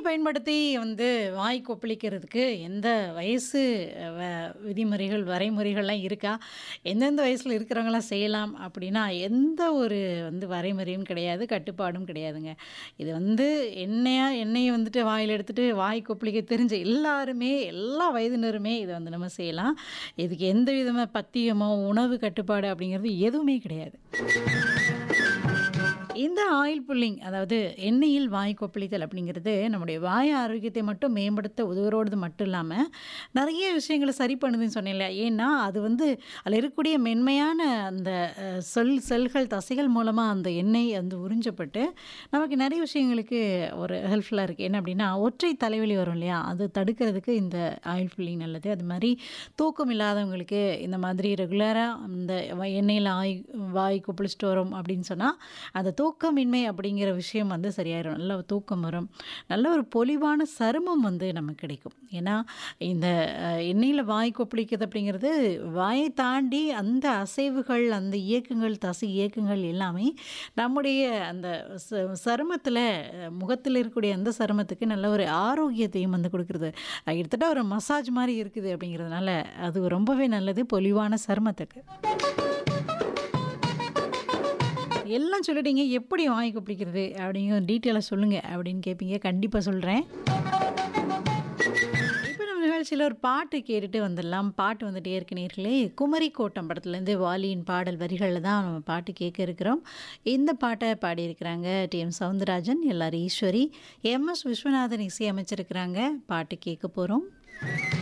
பயன்படுத்தி வந்து வாய் கொப்பளிக்கிறதுக்கு எந்த வயசு வ விதிமுறைகள், வரைமுறைகள்லாம் இருக்கா? எந்தெந்த வயசுல இருக்கிறவங்கலாம் செய்யலாம் அப்படின்னா, எந்த ஒரு வந்து வரைமுறையும் கிடையாது, கட்டுப்பாடும் கிடையாதுங்க. இது வந்து என்னையா என்னைய வந்துட்டு வாயில எடுத்துட்டு வாய் கொப்பளிக்க தெரிஞ்ச எல்லாருமே, எல்லா வயதினருமே இத வந்து நம்ம செய்யலாம். இதுக்கு எந்த விதமா பத்தியமோ, உணவு கட்டுப்பாடு அப்படிங்கிறது எதுவுமே கிடையாது. இந்த ஆயில் புல்லிங் அதாவது எண்ணெயில் வாய் கொப்பளித்தல் அப்படிங்கிறது நம்முடைய வாய் ஆரோக்கியத்தை மட்டும் மேம்படுத்த உதவுறது மட்டும் இல்லாம, நெறைய விஷயங்கள சரி பண்ணுதுன்னு சொன்னேன் இல்லையா? ஏன்னா, அது வந்து அதில இருக்கக்கூடிய மென்மையான அந்த அ சொல் செல்கள், தசைகள் மூலமா அந்த எண்ணெய் வந்து உறிஞ்சப்பட்டு, நமக்கு நெறைய விஷயங்களுக்கு ஒரு ஹெல்ப்ஃபுல்லா இருக்கு. என்ன அப்படின்னா, ஒற்றை தலைவலி வரும் இல்லையா? அது தடுக்கிறதுக்கு இந்த ஆயில் புல்லிங் நல்லது. அது மாரி தூக்கம் இல்லாதவங்களுக்கு இந்த மாதிரி ரெகுலரா இந்த வ எண்ணெயில ஆய் வாய் கொப்பளிச்சுட்டு வரோம் அப்படின்னு சொன்னா, அந்த தூக்கமின்மை அப்படிங்கிற விஷயம் வந்து சரியாயிரும். நல்ல தூக்கம் வரும். நல்ல ஒரு பொலிவான சருமம் வந்து நமக்கு கிடைக்கும். ஏன்னா, இந்த அ எண்ணெயில வாய் கொப்பளிக்கிறது அப்படிங்கிறது, வாயை தாண்டி அந்த அசைவுகள், அந்த இயக்கங்கள், தசை இயக்கங்கள் எல்லாமே நம்முடைய அந்த ச சருமத்தில முகத்தில இருக்கக்கூடிய அந்த சருமத்துக்கு நல்ல ஒரு ஆரோக்கியத்தையும் வந்து குடுக்குறது. கிட்டத்தட்ட ஒரு மசாஜ் மாரி இருக்குது அப்படிங்கிறதுனால, அது ரொம்பவே நல்லது பொலிவான சருமத்துக்கு. எல்லாம் சொல்லிட்டீங்க. எப்படி வாய் கொப்பளிக்கிறது? அப்படிங்கிற டீட்டெயிலா சொல்லுங்க அப்படின்னு கேட்பீங்க. கண்டிப்பா சொல்றேன். இப்ப நம்ம நிகழ்ச்சியில ஒரு பாட்டு கேட்டுட்டு வந்துடலாம். பாட்டு வந்துட்டே இருக்கு நேயர்களே. குமரி கோட்டம் படத்துலேருந்து வாலியின் பாடல் வரிகள்ல தான் நம்ம பாட்டு கேட்க இருக்கிறோம். இந்த பாட்ட பாடியிருக்கிறாங்க T M. Soundararajan, L R. Eswari, M S. Viswanathan இசையமைச்சிருக்கிறாங்க. பாட்டு கேட்க போறோம்.